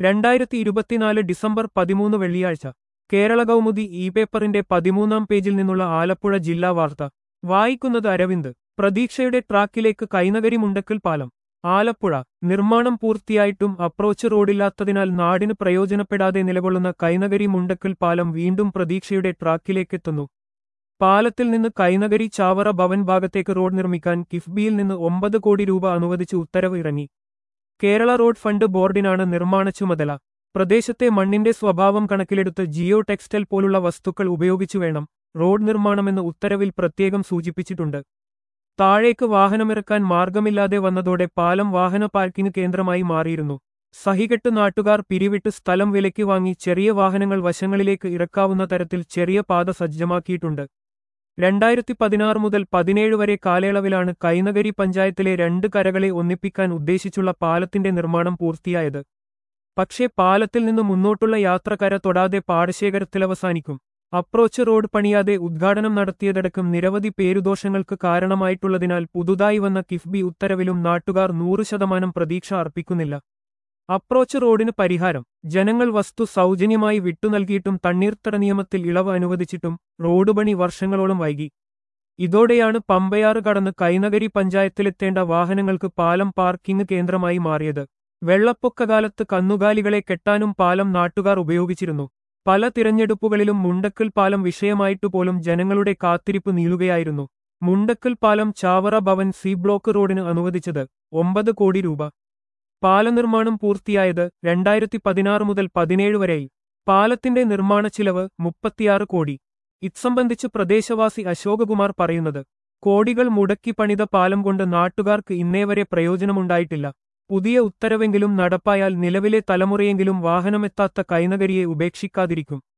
രണ്ടായിരത്തി ഇരുപത്തിനാല് ഡിസംബർ പതിമൂന്ന് വെള്ളിയാഴ്ച കേരള കൗമുദി ഇ പേപ്പറിന്റെ പതിമൂന്നാം പേജിൽ നിന്നുള്ള ആലപ്പുഴ ജില്ലാ വാർത്ത വായിക്കുന്നത് അരവിന്ദ് പ്രതീക്ഷയുടെ ട്രാക്കിലേക്ക് കൈനകരി മുണ്ടക്കൽ പാലം ആലപ്പുഴ നിർമ്മാണം പൂർത്തിയായിട്ടും അപ്രോച്ച് റോഡില്ലാത്തതിനാൽ നാടിന് പ്രയോജനപ്പെടാതെ നിലകൊള്ളുന്ന കൈനകരി മുണ്ടക്കൽ പാലം വീണ്ടും പ്രതീക്ഷയുടെ ട്രാക്കിലേക്കെത്തുന്നു പാലത്തിൽ നിന്ന് കൈനഗരി ചാവറ ഭവൻ ഭാഗത്തേക്ക് റോഡ് നിർമ്മിക്കാൻ കിഫ്ബിയിൽ നിന്ന് ഒമ്പത് കോടി രൂപ അനുവദിച്ച് ഉത്തരവ് ഇറങ്ങി കേരള റോഡ് ഫണ്ട് ബോർഡിനാണ് നിർമ്മാണ ചുമതല പ്രദേശത്തെ മണ്ണിന്റെ സ്വഭാവം കണക്കിലെടുത്ത് ജിയോ ടെക്സ്റ്റൈൽ പോലുള്ള വസ്തുക്കൾ ഉപയോഗിച്ചു വേണം റോഡ് നിർമ്മാണമെന്ന് ഉത്തരവിൽ പ്രത്യേകം സൂചിപ്പിച്ചിട്ടുണ്ട് താഴേക്ക് വാഹനമിറക്കാൻ മാർഗമില്ലാതെ വന്നതോടെ പാലം വാഹന പാർക്കിംഗ് കേന്ദ്രമായി മാറിയിരുന്നു സഹികെട്ട് നാട്ടുകാർ പിരിവിട്ട് സ്ഥലം വിലയ്ക്ക് വാങ്ങി ചെറിയ വാഹനങ്ങൾ വശങ്ങളിലേക്ക് ഇറക്കാവുന്ന തരത്തിൽ ചെറിയ പാത സജ്ജമാക്കിയിട്ടുണ്ട് രണ്ടായിരത്തി പതിനാറ് മുതൽ പതിനേഴ് വരെ കാലയളവിലാണ് കൈനഗരി പഞ്ചായത്തിലെ രണ്ട് കരകളെ ഒന്നിപ്പിക്കാൻ ഉദ്ദേശിച്ചുള്ള പാലത്തിന്റെ നിർമ്മാണം പൂർത്തിയായത് പക്ഷേ പാലത്തിൽ നിന്ന് മുന്നോട്ടുള്ള യാത്ര കര തൊടാതെ പാടശേഖരത്തിലവസാനിക്കും അപ്രോച്ച് റോഡ് പണിയാതെ ഉദ്ഘാടനം നടത്തിയതടക്കം നിരവധി പേരുദോഷങ്ങൾക്ക് കാരണമായിട്ടുള്ളതിനാൽ പുതുതായി വന്ന കിഫ്ബി ഉത്തരവിലും നാട്ടുകാർ നൂറ് ശതമാനം പ്രതീക്ഷ അർപ്പിക്കുന്നില്ല അപ്രോച്ച് റോഡിന് പരിഹാരം ജനങ്ങൾ വസ്തു സൗജന്യമായി വിട്ടുനൽകിയിട്ടും തണ്ണീർത്തട നിയമത്തിൽ ഇളവ് അനുവദിച്ചിട്ടും റോഡ് പണി വർഷങ്ങളോളം വൈകി ഇതോടെയാണ് പമ്പയാറ് കടന്ന് കൈനഗരി പഞ്ചായത്തിലെത്തേണ്ട വാഹനങ്ങൾക്ക് പാലം പാർക്കിംഗ് കേന്ദ്രമായി മാറിയത് വെള്ളപ്പൊക്കകാലത്ത് കന്നുകാലികളെ കെട്ടാനും പാലം നാട്ടുകാർ ഉപയോഗിച്ചിരുന്നു പല തിരഞ്ഞെടുപ്പുകളിലും മുണ്ടക്കൽ പാലം വിഷയമായിട്ടുപോലും ജനങ്ങളുടെ കാത്തിരിപ്പ് നീളുകയായിരുന്നു മുണ്ടക്കൽ പാലം ചാവറ ഭവൻ സി ബ്ലോക്ക് റോഡിന് അനുവദിച്ചത് ഒമ്പത് കോടി രൂപ പാലനിർമ്മാണം പൂർത്തിയായത് രണ്ടായിരത്തി പതിനാറ് മുതൽ പതിനേഴ് വരെയിൽ പാലത്തിന്റെ നിർമ്മാണ ചിലവ് മുപ്പത്തിയാറ് കോടി ഇത്സംബന്ധിച്ച് പ്രദേശവാസി അശോകകുമാർ പറയുന്നത് കോടികൾ മുടക്കി പണിത പാലം കൊണ്ട് നാട്ടുകാർക്ക് ഇന്നേവരെ പ്രയോജനമുണ്ടായിട്ടില്ല പുതിയ ഉത്തരവെങ്കിലും നടപ്പായാൽ നിലവിലെ തലമുറയെങ്കിലും വാഹനമെത്താത്ത കൈനകരിയെ ഉപേക്ഷിക്കാതിരിക്കും